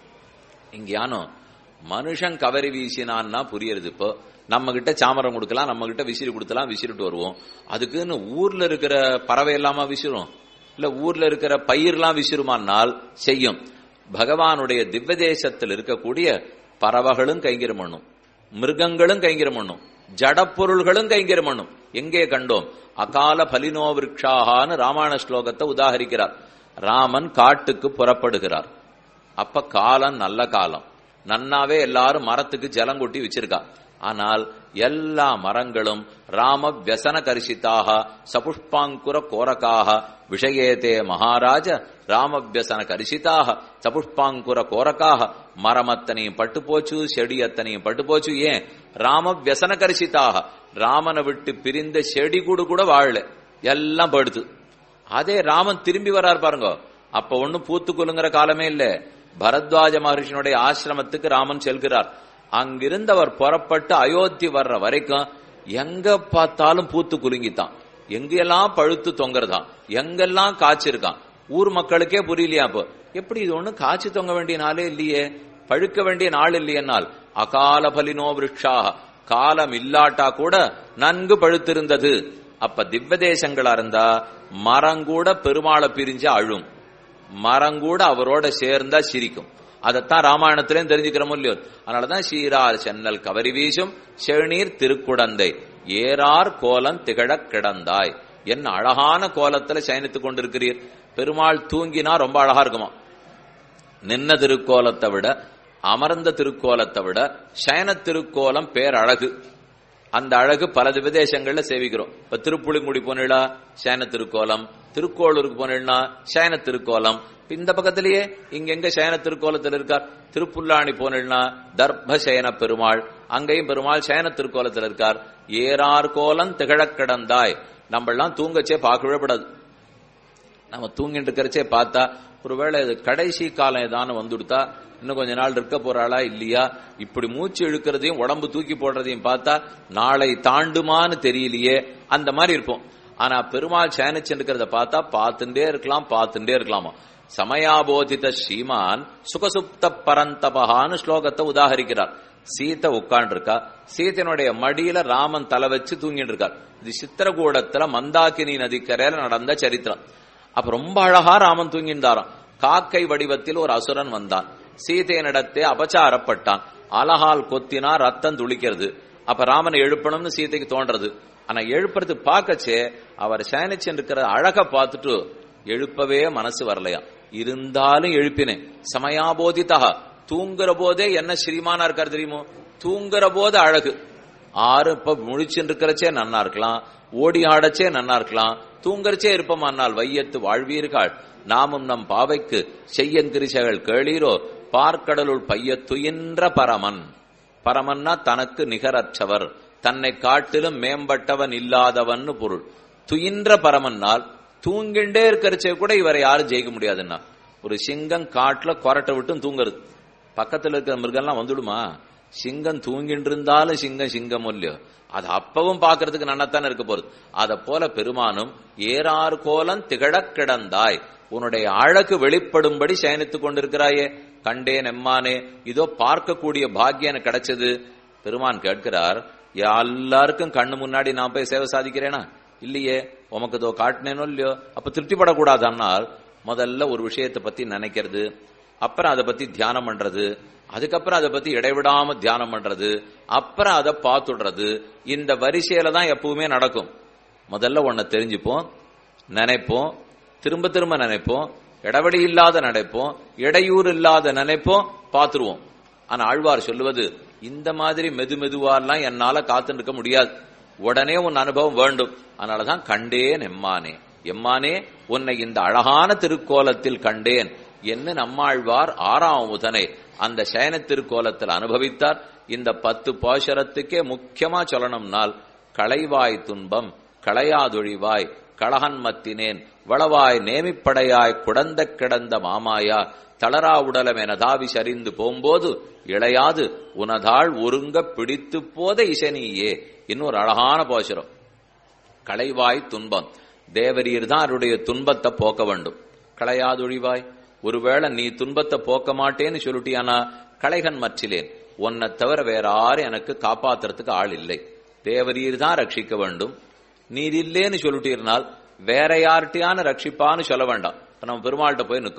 A: இங்க யானோ மனுஷன் கவரி வீசினான்னா புரியுறது இப்போ நம்ம கிட்ட சாமரம் கொடுக்கலாம் நம்ம கிட்ட விசிறி கொடுத்தலாம் விசிறிட்டு வருவோம் அதுக்குன்னு ஊர்ல இருக்கிற பறவை எல்லாமா விசிறும் இல்ல ஊர்ல இருக்கிற பயிர்லாம் விசிறுமானால் செய்யும் பகவானுடைய திவ்ய தேசத்தில் இருக்கக்கூடிய பறவைகளும் கைங்கரம் பண்ணும் மிருகங்களும் கைங்கரம் பண்ணும் ஜடப்பொருள்களும் கைங்கரம் பண்ணும் எங்கே கண்டோம் அகால பலினோ விரக்ஷாகான்னு ராமாயண ஸ்லோகத்தை உதாகரிக்கிறார் ராமன் காட்டுக்கு புறப்படுகிறார் அப்ப காலம் நல்ல காலம் நன்னாவே எல்லாரும் மரத்துக்கு ஜலம் கொட்டி வச்சிருக்கா ஆனால் எல்லா மரங்களும் ராம வியசன கரிசித்தாக சபுஷ்பாங்குர கோரக்காக விஷயேதே மகாராஜ ராம வியசன கரிசித்தாக சபுஷ்பாங்குர கோரக்காக மரம் அத்தனையும் பட்டு போச்சு செடி அத்தனையும் பட்டு போச்சு ஏன் ராம வியசன கரிசித்தாக ராமனை விட்டு பிரிந்த செடி கூடு கூட வாழல எல்லாம் படுத்து அதே ராமன் திரும்பி வரார் பாருங்க அப்ப ஒண்ணும் பூத்து குலுங்குற காலமே இல்ல பரத்வாஜ மகர்ஷினுடைய ஆசிரமத்துக்கு ராமன் செல்கிறார் அங்கிருந்து அவர் புறப்பட்டு அயோத்தி வர்ற வரைக்கும் எங்க பார்த்தாலும் பூத்து குலுங்கித்தான் எங்கெல்லாம் பழுத்து தொங்குறதான் எங்கெல்லாம் காய்ச்சிருக்கான் ஊர் மக்களுக்கே புரியலையா அப்போ எப்படி இது ஒண்ணு காய்ச்சி தொங்க வேண்டிய நாளே இல்லையே பழுக்க வேண்டிய நாள் இல்லையென்னால் அகால பலினோ விருட்சாக காலம் இல்லாட்டா கூட நன்கு பழுத்திருந்தது அப்ப திவ்ய தேசங்களா இருந்தா மரங்கூட பெருமாளை பிரிஞ்சு அழும் மரங்கூட அவரோட சேர்ந்தா சிரிக்கும் அதைத்தான் ராமாயணத்திலையும் தெரிஞ்சுக்கிறோம் இல்லையோ அதனாலதான் சீரார் சென்னல் கவரி வீசும் செழுநீர் திருக்குடந்தை ஏறார் கோலம் திகழக் கிடந்தாய் என்ன அழகான கோலத்துல சயனித்துக் கொண்டிருக்கிறீர் பெருமாள் தூங்கினா ரொம்ப அழகா இருக்குமா நின்ன திருக்கோலத்தை விட அமர்ந்த திருக்கோலத்தை விட சயன திருக்கோலம் பேரழகு அந்த அழகு பல விதேசங்கள்ல சேவிக்கிறோம் இப்ப திருப்புளிங்குடி போனிடா சயன திருக்கோலம் திருக்கோளூருக்கு போனிடா சயன திருக்கோலம் இந்த பக்கத்திலேயே இங்க எங்க சயன திருக்கோலத்தில் இருக்கார் திருப்புல்லாணி போனிடா தர்ப சயன பெருமாள் அங்கேயும் பெருமாள் சயன திருக்கோலத்தில் இருக்கார் ஏறார் கோலம் திகழக் கிடந்தாய் நம்ம எல்லாம் தூங்கச்சே பார்க்கவே படாது நம்ம தூங்கிட்டு இருக்கிறச்சே பார்த்தா ஒருவேளை இது கடைசி காலம் ஏதானு வந்துடுத்தா இன்னும் கொஞ்ச நாள் இருக்க போறாளா இல்லையா இப்படி மூச்சு இழுக்கிறதையும் உடம்பு தூக்கி போடுறதையும் பார்த்தா நாளை தாண்டுமான்னு தெரியலையே அந்த மாதிரி இருப்போம் ஆனா பெருமாள் சேனிச்சிருக்கிறத பார்த்தா பார்த்துட்டே இருக்கலாம் பார்த்துட்டே இருக்கலாமா சமயாபோதித ஸ்ரீமான் சுகசுப்த பரந்தபகான்னு ஸ்லோகத்தை உதாகரிக்கிறார் சீத்தை உட்காண்டிருக்கா சீத்தனுடைய மடியில ராமன் தலை வச்சு தூங்கிட்டு இருக்கார் இது சித்திரகூடத்துல மந்தாக்கினி நதிக்கரையில நடந்த சரித்திரம் அப்ப ரொம்ப அழகா ராமன் தூங்கின்றாராம் காக்கை வடிவத்தில் ஒரு அசுரன் வந்தான் சீதையனிடத்தே அபச்சாரப்பட்டான் அலகால் கொத்தினா ரத்தம் துளிக்கிறது அப்ப ராமனை எழுப்பணும்னு சீதைக்கு தோன்றது ஆனா எழுப்புறது பார்க்கச்சே அவர் சயனிச்சு இருக்கிற அழக பார்த்துட்டு எழுப்பவே மனசு வரலையா இருந்தாலும் எழுப்பினேன் சமயாபோதிதா தூங்குற போதே என்ன ஸ்ரீமானா இருக்காரு தெரியுமோ தூங்குற போது அழகு ஆறு இப்ப முழிச்சுட்டு இருக்கிறச்சே நன்னா இருக்கலாம் ஓடி ஆடச்சே நன்னா இருக்கலாம் தூங்கறச்சே இருப்பமானால் வையத்து வாழ்வீர்கள் நாமும் நம் பாவைக்கு செய்யங்கிரிசகள் கேளீரோ பார்க்கடலுள் பைய துயின்ற பரமன் பரமன்னா தனக்கு நிகரற்றவர் தன்னை காட்டிலும் மேம்பட்டவன் இல்லாதவன் பொருள் துயின்ற பரமன்னால் தூங்கிண்டே இருக்கிறச்சே கூட இவரை யாரும் ஜெயிக்க முடியாதுன்னா ஒரு சிங்கம் காட்டுல கொரட்டை விட்டும் தூங்குறது பக்கத்துல இருக்கிற மிருகம்லாம் வந்துடுமா சிங்கம் தூங்கிட்டு இருந்தாலும் சிங்கம் சிங்கம் இல்லையோ அது அப்பவும் பாக்குறதுக்கு நன்னத்தானே இருக்க போறது அத போல பெருமானும் ஏறார் கோலம் திகழக் கிடந்தாய் உன்னுடைய அழகு வெளிப்படும்படி சயனித்துக் கொண்டிருக்கிறாயே கண்டேன் எம்மானே இதோ பார்க்கக்கூடிய பாக்கியம் எனக்கு கிடைச்சது பெருமான் கேட்கிறார் எல்லாருக்கும் கண்ணு முன்னாடி நான் போய் சேவை சாதிக்கிறேனா இல்லையே உமக்கு இதோ காட்டினேனோ இல்லையோ அப்ப திருப்திப்படக்கூடாதுன்னால் முதல்ல ஒரு விஷயத்தை பத்தி நினைக்கிறது அப்புறம் அதை பத்தி தியானம் பண்றது அதுக்கப்புறம் அதை பத்தி இடைவிடாம தியானம் பண்றது அப்புறம் அதை பார்த்துடுறது இந்த வரிசையில தான் எப்பவுமே நடக்கும் முதல்ல ஒன்ன தெரிஞ்சுப்போம் நினைப்போம் திரும்ப திரும்ப நினைப்போம் இடைவெளி இல்லாத நினைப்போம் இடையூறு இல்லாத நினைப்போம் பார்த்துருவோம் ஆனா ஆழ்வார் சொல்லுவது இந்த மாதிரி மெது மெதுவாலாம் என்னால காத்து இருக்க முடியாது உடனே உன் அனுபவம் வேண்டும் அதனாலதான் கண்டேன் எம்மானே எம்மானே உன்னை இந்த அழகான திருக்கோலத்தில் கண்டேன் என்ன நம்மாழ்வார் ஆறாம் முதனை அந்த சயன திருக்கோலத்தில் அனுபவித்தார் இந்த பத்து பாசரத்துக்கே முக்கியமா சொல்லணும்னால் களைவாய் துன்பம் களையாதொழிவாய் கழகன் மத்தினேன் வளவாய் நேமிப்படையாய் குடந்த கிடந்த மாமாயா தளரா உடலம் என தாவி சரிந்து போம்போது இளையாது உனதாள் ஒருங்க பிடித்து போத இசனியே இன்னொரு அழகான பாசுரம் களைவாய் துன்பம் தேவரீர் தான் அவருடைய துன்பத்தை போக்க வேண்டும் களையாதொழிவாய் ஒருவேளை நீ துன்பத்தை போக்க மாட்டேன்னு சொல்லிட்டியானா களைகன் மற்றிலேன் உன்னை தவிர வேற யாரும் எனக்கு காப்பாத்துறதுக்கு ஆள் இல்லை தேவரீர் தான் ரட்சிக்க வேண்டும் நீர் இல்லேன்னு சொல்லிட்டீர்னால் வேற யார்கிட்டயான ரட்சிப்பான்னு சொல்ல வேண்டாம் இப்ப நம்ம பெருமாள்கிட்ட போய் நிக்கிறோம்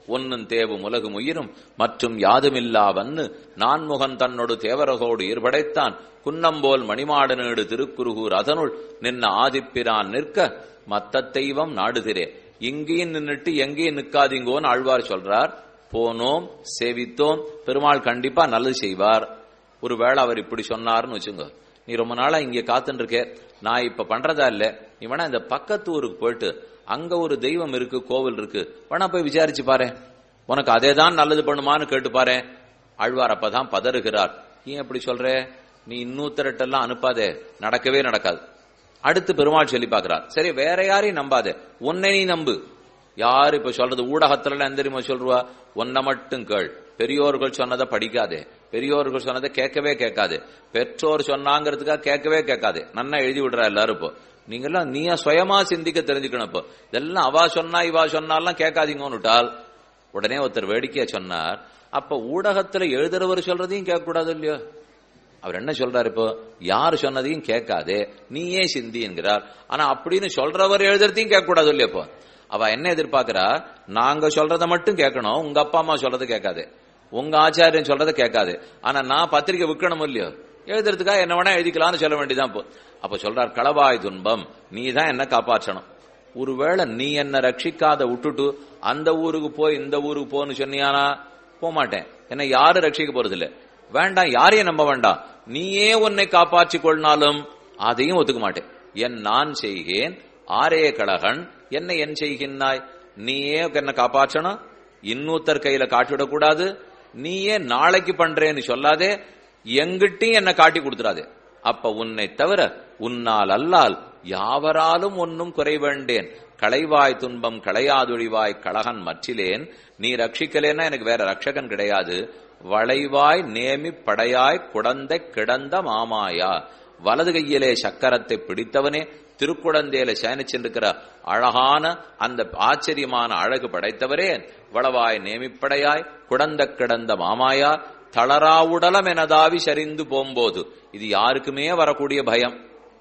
A: ஒன்னும் தேவும் உலகும் உயிரும் மற்றும் யாதுமில்லாவன்னு நான்முகன் தன்னொடு தேவரகோடு ஈர்படைத்தான் குன்னம்போல் மணிமாடனேடு திருக்குருகூர் அதனுள் நின்ன ஆதிப்பிரான் நிற்க மத்த தெய்வம் நாடுதிரே இங்கேயும் நின்னுட்டு எங்கேயும் நிக்காதீங்கோன்னு ஆழ்வார் சொல்றார் போனோம் சேவித்தோம் பெருமாள் கண்டிப்பா நல்லது செய்வார் ஒருவேளை அவர் இப்படி சொன்னார்னு வச்சுங்க நீ ரொம்ப நாளா இங்க காத்துட்டு இருக்க நான் இப்ப பண்றதா இல்ல நீ வேணா இந்த பக்கத்து ஊருக்கு போயிட்டு அங்க ஒரு தெய்வம் இருக்கு கோவில் இருக்கு வேணா போய் விசாரிச்சு பாரு உனக்கு அதே தான் நல்லது பண்ணுமான்னு கேட்டு பாரு ஆழ்வார் அப்பதான் பதறுகிறார் ஏன் அப்படி சொல்ற நீ இன்னூத்தரட்டெல்லாம் அனுப்பாதே நடக்கவே நடக்காது அடுத்து பெருமாள் சொல்லி பார்க்கிறார் சரி வேற யாரையும் நம்பாதே உன்னை நீ நம்பு யாரு இப்ப சொல்றது ஊடகத்துல எல்லாம் தெரியுமா சொல்லுவா ஒன்ன மட்டும் கேள் பெரியோர்கள் சொன்னதை படிக்காதே பெரியோர்கள் சொன்னதை கேட்கவே கேட்காது பெற்றோர் சொன்னாங்கிறதுக்காக கேட்கவே கேட்காது நன்னா எழுதி விடுறா எல்லாரும் இப்போ நீங்கெல்லாம் நீயா சுயமா சிந்திக்க தெரிஞ்சுக்கணும் இப்போ இதெல்லாம் அவா சொன்னா இவா சொன்னாலாம் கேட்காதீங்கன்னு விட்டால் உடனே ஒருத்தர் வேடிக்கையா சொன்னார் அப்ப ஊடகத்துல எழுதுறவர் சொல்றதையும் கேட்க கூடாது இல்லையோ அவர் என்ன சொல்றாரு இப்போ யார் சொன்னதையும் கேட்காதே நீயே சிந்தி என்கிறார் ஆனா அப்படின்னு சொல்றவர் எழுதுறதையும் கேட்க கூடாது இல்லையா இப்போ அவ என்ன எதிர்பார்க்கிறா நாங்க சொல்றத மட்டும் கேட்கணும் உங்க அப்பா அம்மா சொல்றத கேட்காது உங்க ஆச்சாரியன் சொல்றத கேட்காது ஆனா நான் பத்திரிக்கை விற்கணும் இல்லையோ எழுதுறதுக்காக என்ன வேணா எழுதிக்கலாம்னு சொல்ல வேண்டியதான் இப்போ அப்ப சொல்றார் களவாய் துன்பம் நீ தான் என்ன காப்பாற்றணும் ஒருவேளை நீ என்ன ரட்சிக்காத விட்டுட்டு அந்த ஊருக்கு போய் இந்த ஊருக்கு போன்னு சொன்னியானா போக மாட்டேன் என்ன யாரும் ரட்சிக்க போறது இல்ல வேண்டாம் யாரையும் நம்ப வேண்டாம் நீயே உன்னை காப்பாற்றிக் கொள்னாலும் அதையும் ஒத்துக்க மாட்டேன் என் நான் செய்கேன் ஆரே கழகன் என்ன என் செய்கின்றாய் நீயே என்ன காப்பாற்றணும் இன்னொருத்தர் கையில காட்டிவிடக்கூடாது நீயே நாளைக்கு பண்றேன்னு சொல்லாதே எங்கிட்டையும் என்ன காட்டி கொடுத்துறாதே அப்ப உன்னை தவிர உன்னால் அல்லால் யாவராலும் ஒன்னும் குறை வேண்டேன் களைவாய் துன்பம் களையாதொழிவாய் கழகன் மற்றிலேன் நீ ரட்சிக்கலேன்னா எனக்கு வேற ரட்சகன் கிடையாது வளைவாய் நேமி படையாய் குடந்தை கிடந்த மாமாயா வலது கையிலே சக்கரத்தை பிடித்தவனே திருக்குடந்தேல சயனிச்சிருக்கிற அழகான அந்த ஆச்சரியமான அழகு படைத்தவரே வளவாய் நேமிப்படையாய் குடந்த கிடந்த மாமாயா தளராவுடலம் எனதாவி சரிந்து போம்போது இது யாருக்குமே வரக்கூடிய பயம்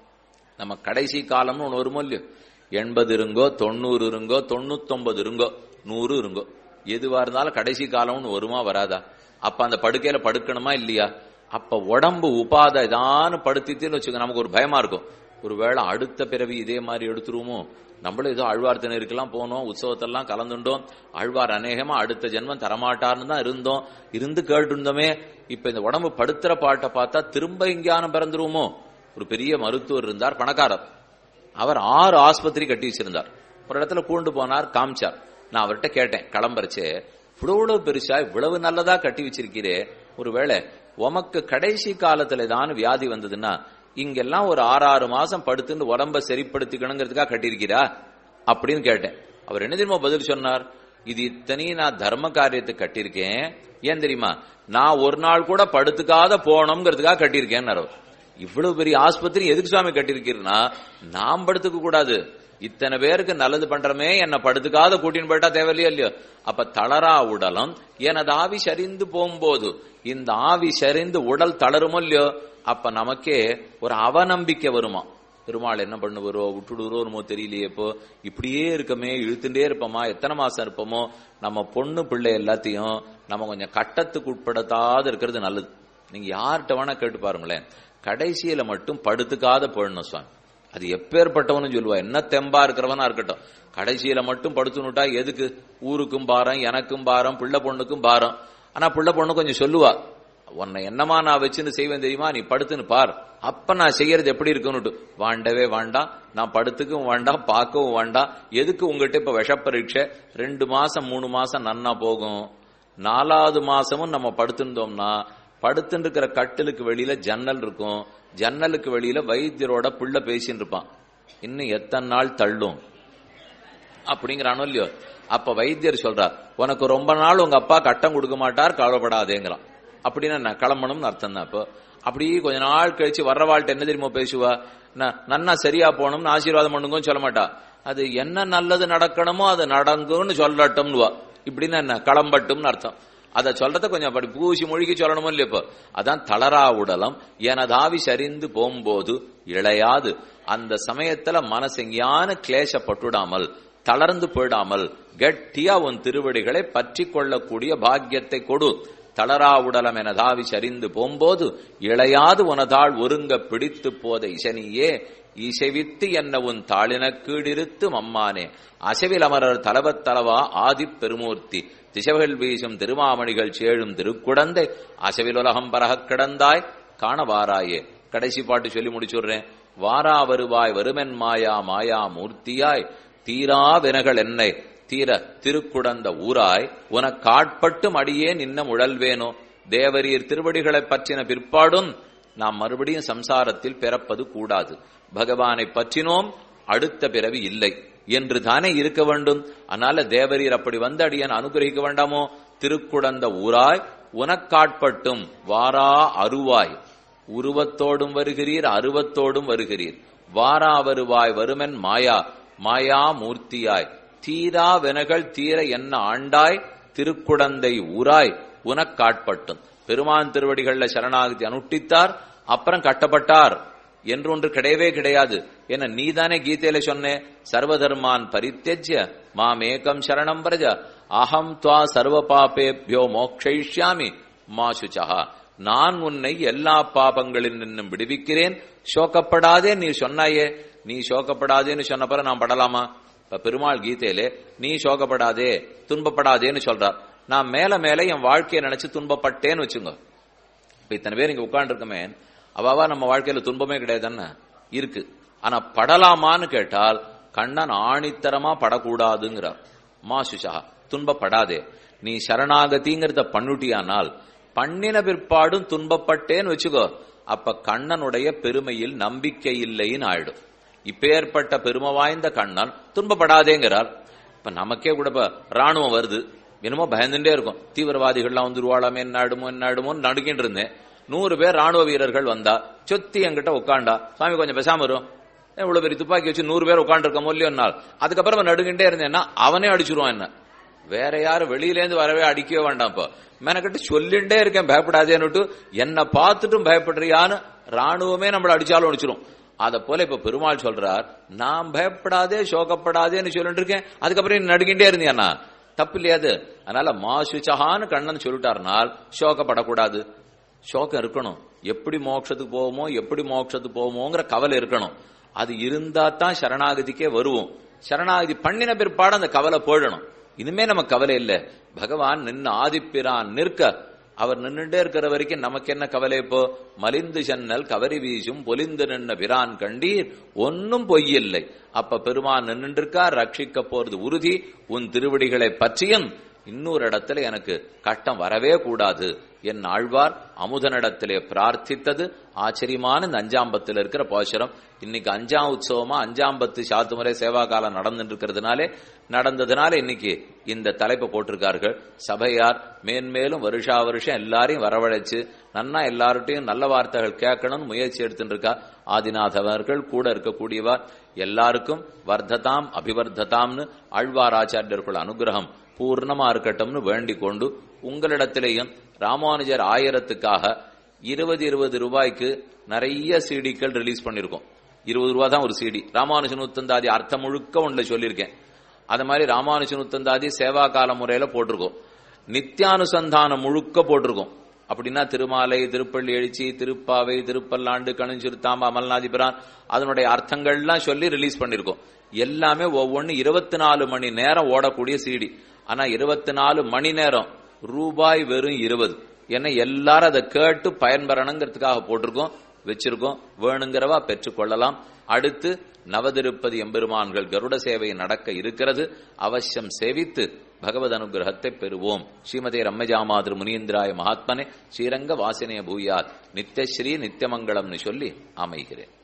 A: நம்ம கடைசி காலம்னு ஒன்று வருமோ இல்லையோ எண்பது இருங்கோ தொண்ணூறு இருங்கோ தொண்ணூத்தொன்பது இருங்கோ நூறு இருங்கோ எதுவா இருந்தாலும் கடைசி காலம்னு வருமா வராதா அப்ப அந்த படுக்கையில படுக்கணுமா இல்லையா அப்ப உடம்பு உபாதை ஏதானு படுத்திட்டுன்னு வச்சுக்க நமக்கு ஒரு பயமா இருக்கும் ஒருவேளை அடுத்த பிறவி இதே மாதிரி எடுத்துருவோமோ நம்மளும் ஏதோ அழ்வார்த்தனருக்கெல்லாம் போனோம் உற்சவத்தெல்லாம் கலந்துட்டோம் அழ்வார் அநேகமா அடுத்த ஜென்மம் தரமாட்டார்னு தான் இருந்தோம் இருந்து கேட்டு இருந்தோமே இப்ப இந்த உடம்பு படுத்துற பாட்டை பார்த்தா திரும்ப இங்கேயானம் பிறந்துருவோமோ ஒரு பெரிய மருத்துவர் இருந்தார் பணக்காரர் அவர் ஆறு ஆஸ்பத்திரி கட்டி வச்சிருந்தார் ஒரு இடத்துல கூண்டு போனார் காமிச்சார் நான் அவர்கிட்ட கேட்டேன் கிளம்பரிச்சே இவ்வளவு பெருசா இவ்வளவு நல்லதா கட்டி வச்சிருக்கிறே ஒருவேளை உமக்கு கடைசி காலத்துல தான் வியாதி வந்ததுன்னா இங்கெல்லாம் ஒரு ஆறு ஆறு மாசம் படுத்துன்னு உடம்ப சரிப்படுத்திக்கணுங்கிறதுக்காக கட்டியிருக்கிறா அப்படின்னு கேட்டேன் அவர் என்ன தெரியுமா பதில் சொன்னார் இது இத்தனையும் நான் தர்ம காரியத்தை கட்டியிருக்கேன் ஏன் தெரியுமா நான் ஒரு நாள் கூட படுத்துக்காத போனோங்கிறதுக்காக கட்டியிருக்கேன் அவர் இவ்வளவு பெரிய ஆஸ்பத்திரி எதுக்கு சுவாமி கட்டிருக்கீர்னா நாம் படுத்துக்க கூடாது இத்தனை பேருக்கு நல்லது பண்றமே என்ன படுத்துக்காத கூட்டின்னு போயிட்டா தேவையில்லையோ இல்லையோ அப்ப தளரா உடலம் எனது ஆவி சரிந்து போகும்போது இந்த ஆவி சரிந்து உடல் தளருமோ இல்லையோ அப்ப நமக்கே ஒரு அவநம்பிக்கை வருமா பெருமாள் என்ன பண்ணுவாரோ விட்டுடுவோமோ தெரியலையே இப்போ இப்படியே இருக்கமே இழுத்துட்டே இருப்போமா எத்தனை மாசம் இருப்போமோ நம்ம பொண்ணு பிள்ளை எல்லாத்தையும் நம்ம கொஞ்சம் கட்டத்துக்கு உட்படுத்தாத இருக்கிறது நல்லது நீங்க யார்கிட்ட வேணா கேட்டு பாருங்களேன் கடைசியில மட்டும் படுத்துக்காத போயிடணும் சுவாமி அது எப்பேற்பட்டவனு சொல்லுவா என்ன தெம்பா இருக்கிறவனா இருக்கட்டும் கடைசியில மட்டும் படுத்துனுட்டா எதுக்கு ஊருக்கும் பாரம் எனக்கும் பாரம் பிள்ளை பொண்ணுக்கும் பாரம் ஆனா பிள்ளை பொண்ணு கொஞ்சம் சொல்லுவா உன்னை என்னமா நான் வச்சுன்னு செய்வேன் தெரியுமா நீ படுத்துன்னு பார் அப்ப நான் செய்யறது எப்படி இருக்குன்னு வாண்டவே வேண்டாம் நான் படுத்துக்கவும் வேண்டாம் பார்க்கவும் வேண்டாம் எதுக்கு உங்ககிட்ட இப்ப விஷ பரீட்சை ரெண்டு மாசம் மூணு மாசம் நன்னா போகும் நாலாவது மாசமும் நம்ம படுத்திருந்தோம்னா படுத்துட்டு இருக்கிற கட்டிலுக்கு வெளியில ஜன்னல் இருக்கும் ஜன்னலுக்கு வெளியில வைத்தியரோட புள்ள பேசின்னு இருப்பான் இன்னும் எத்தனை நாள் தள்ளும் அப்படிங்கிறானோ இல்லையோ அப்ப வைத்தியர் சொல்றார் உனக்கு ரொம்ப நாள் உங்க அப்பா கட்டம் கொடுக்க மாட்டார் கவலைப்படாதேங்கிறான் அப்படின்னா நான் கிளம்பணும்னு அர்த்தம் தான் இப்போ அப்படியே கொஞ்ச நாள் கழிச்சு வர்ற வாழ்க்கை என்ன தெரியுமா பேசுவா நன்னா சரியா போகணும்னு ஆசீர்வாதம் பண்ணுங்கன்னு சொல்ல மாட்டா அது என்ன நல்லது நடக்கணுமோ அது நடங்கும்னு சொல்லட்டும்னுவா இப்படின்னு என்ன கிளம்பட்டும்னு அர்த்தம் அதை சொல்றத கொஞ்சம் அப்படி பூசி மொழிக்கு சொல்லணுமோ இல்லையோ இப்போ அதான் தளரா உடலம் எனதாவி சரிந்து போகும்போது இழையாது அந்த சமயத்துல மனசு எங்கேயான கிளேசப்பட்டுடாமல் தளர்ந்து போயிடாமல் கெட்டியா உன் திருவடிகளை பற்றி கொள்ளக்கூடிய பாக்கியத்தை கொடு தளரா உடலம் என தாவி சரிந்து போம்போது இளையாது உனதாள் ஒருங்க பிடித்து போத இசனியே இசைவித்து என்ன உன் தாளின கீழிருத்து மம்மானே அசைவில் அமரர் தலவத் தலவா ஆதிப் பெருமூர்த்தி திசைகள் வீசும் திருமாமணிகள் சேழும் திருக்குடந்தை அசைவில் உலகம் பரகக் கிடந்தாய் காணவாராயே கடைசி பாட்டு சொல்லி முடிச்சுடுறேன் வாரா வருவாய் வருமென் மாயா மாயா மூர்த்தியாய் தீரா வினகள் என்னை தீர திருக்குடந்த ஊராய் உனக்காட்பட்டும் அடியே நின்ன உழல்வேனோ தேவரீர் திருவடிகளை பற்றின பிற்பாடும் நாம் மறுபடியும் சம்சாரத்தில் பிறப்பது கூடாது பகவானை பற்றினோம் அடுத்த பிறவி இல்லை என்று தானே இருக்க வேண்டும் அதனால தேவரீர் அப்படி வந்து அடியன் அனுகிரகிக்க வேண்டாமோ திருக்குடந்த ஊராய் உனக்காட்பட்டும் வாரா அருவாய் உருவத்தோடும் வருகிறீர் அருவத்தோடும் வருகிறீர் வாரா வருவாய் வருமென் மாயா மாயா மூர்த்தியாய் தீரா வெனகள் தீர என்ன ஆண்டாய் திருக்குடந்தை ஊராய் உனக்காட்பட்டும் பெருமான் திருவடிகள்ல சரணாகதி அனுஷ்டித்தார் அப்புறம் கட்டப்பட்டார் என்று ஒன்று கிடையவே கிடையாது என நீதானே கீதையில சொன்னே சர்வதர்மான் பரித்தெஜ்ய மாமேகம் சரணம் பிரஜ அகம் துவா சர்வ பாபேபியோ மோக்ஷயிஷ்யாமி மா சுச்சா நான் உன்னை எல்லா பாபங்களில் நின்னும் விடுவிக்கிறேன் சோகப்படாதே நீ சொன்னாயே நீ சோகப்படாதேன்னு சொன்னப்பற நான் படலாமா இப்ப பெருமாள் கீதையிலே நீ சோகப்படாதே துன்பப்படாதேன்னு சொல்றார் நான் மேல மேல என் வாழ்க்கையை நினைச்சு துன்பப்பட்டேன்னு வச்சுங்க இப்ப இத்தனை பேர் இங்க உட்கார்ந்துருக்கமே அவாவா நம்ம வாழ்க்கையில துன்பமே கிடையாதுன்னு இருக்கு ஆனா படலாமான்னு கேட்டால் கண்ணன் ஆணித்தரமா படக்கூடாதுங்கிறார் மா சுஷா துன்பப்படாதே நீ சரணாகதிங்கிறத பண்ணுட்டியானால் பண்ணின பிற்பாடும் துன்பப்பட்டேன்னு வச்சுக்கோ அப்ப கண்ணனுடைய பெருமையில் நம்பிக்கை இல்லைன்னு ஆயிடும் இப்பேற்பட்ட பெருமை வாய்ந்த கண்ணன் துன்பப்படாதேங்கிறார் இப்ப நமக்கே கூட இப்ப ராணுவம் வருது என்னமோ பயந்துட்டே இருக்கும் தீவிரவாதிகள்லாம் வந்துருவாளாமே என்ன ஆடுமோ என்ன ஆடுமோன்னு நடுக்கிட்டு இருந்தேன் நூறு பேர் ராணுவ வீரர்கள் வந்தா சொத்தி என்கிட்ட உட்காண்டா சுவாமி கொஞ்சம் பேசாம வரும் இவ்வளவு பெரிய துப்பாக்கி வச்சு நூறு பேர் உட்காந்துருக்க மொழியோ நாள் அதுக்கப்புறம் நடுங்கிட்டே இருந்தேன்னா அவனே அடிச்சிருவான் என்ன வேற யாரும் வெளியிலேருந்து வரவே அடிக்கவே வேண்டாம் இப்போ மெனக்கிட்டு சொல்லிண்டே இருக்கேன் பயப்படாதேன்னுட்டு என்ன பார்த்துட்டும் பயப்படுறியான்னு ராணுவமே நம்மள அடிச்சாலும் அடிச்சிரும் அத போல இப்ப பெருமாள் சொல்றார் நான் பயப்படாதே சோகப்படாதேன்னு சொல்லிட்டு இருக்கேன் அதுக்கப்புறம் நீ நடுங்கிட்டே இருந்தியானா தப்பு இல்லையாது அதனால மாசுச்சகான்னு கண்ணன் சொல்லிட்டாருனால் சோகப்படக்கூடாது சோகம் இருக்கணும் எப்படி மோட்சத்துக்கு போவோமோ எப்படி மோட்சத்துக்கு போவோமோங்கிற கவலை இருக்கணும் அது இருந்தா தான் சரணாகதிக்கே வருவோம் சரணாகதி பண்ணின பிற்பாடு அந்த கவலை போயிடணும் இனிமே நம்ம கவலை இல்ல பகவான் நின்று ஆதிப்பிரான் நிற்க அவர் நின்றுட்டே இருக்கிற வரைக்கும் நமக்கு என்ன கவலை இப்போ மலிந்து சென்னல் கவரி வீசும் பொலிந்து நின்ன பிரான் கண்டீர் ஒன்னும் பொய்யில்லை அப்ப பெருமான் நின்றுருக்கார் ரட்சிக்க போறது உறுதி உன் திருவடிகளை பற்றியும் இன்னொரு இடத்துல எனக்கு கட்டம் வரவே கூடாது என் ஆழ்வார் அமுதனிடத்திலே பிரார்த்தித்தது ஆச்சரியமான இந்த அஞ்சாம்பத்தில் இருக்கிற போஷரம் இன்னைக்கு அஞ்சாம் உற்சவமா அஞ்சாம்பத்து சாத்துமுறை சேவா காலம் நடந்துட்டு இருக்கிறதுனாலே நடந்ததுனால இன்னைக்கு இந்த தலைப்பை போட்டிருக்கார்கள் சபையார் மேன்மேலும் வருஷா வருஷம் எல்லாரையும் வரவழைச்சு நன்னா எல்லார்ட்டையும் நல்ல வார்த்தைகள் கேட்கணும்னு முயற்சி எடுத்துட்டு இருக்கா ஆதிநாதவர்கள் கூட இருக்கக்கூடியவர் எல்லாருக்கும் வர்த்ததாம் அபிவர்த்ததாம்னு ஆழ்வார் ஆச்சாரியர்கள் அனுகிரகம் பூர்ணமா இருக்கட்டும்னு வேண்டிக் கொண்டு உங்களிடத்திலேயும் ராமானுஜர் ஆயிரத்துக்காக இருபது இருபது ரூபாய்க்கு நிறைய சிடிக்கள் ரிலீஸ் பண்ணிருக்கோம் இருபது ரூபா தான் ஒரு சிடி ராமானுஜன் உத்தந்தாதி அர்த்தம் முழுக்க ஒன்றுல சொல்லியிருக்கேன் அது மாதிரி ராமானுஜன் உத்தந்தாதி சேவா கால முறையில போட்டிருக்கோம் நித்தியானுசந்தானம் முழுக்க போட்டிருக்கோம் அப்படின்னா திருமாலை திருப்பள்ளி எழுச்சி திருப்பாவை திருப்பல்லாண்டு கணுஞ்சிருத்தாம்ப அமல்நாதிபிரான் அதனுடைய அர்த்தங்கள்லாம் சொல்லி ரிலீஸ் பண்ணிருக்கோம் எல்லாமே ஒவ்வொன்னு இருபத்தி நாலு மணி நேரம் ஓடக்கூடிய சிடி ஆனா இருபத்தி நாலு மணி நேரம் ரூபாய் வெறும் இருபது ஏன்னா எல்லாரும் அதை கேட்டு பயன்பெறணுங்கிறதுக்காக போட்டிருக்கோம் வச்சிருக்கோம் வேணுங்கிறவா பெற்றுக்கொள்ளலாம் அடுத்து நவதிருப்பதி எம்பெருமான்கள் கருட சேவை நடக்க இருக்கிறது அவசியம் சேவித்து பகவத் அனுகிரகத்தை பெறுவோம் ஸ்ரீமதே ரம்மஜாமாதிரு முனீந்திராய மகாத்மனே ஸ்ரீரங்க வாசினே பூயாத் நித்யஸ்ரீ நித்தியமங்கலம்னு சொல்லி அமைகிறேன்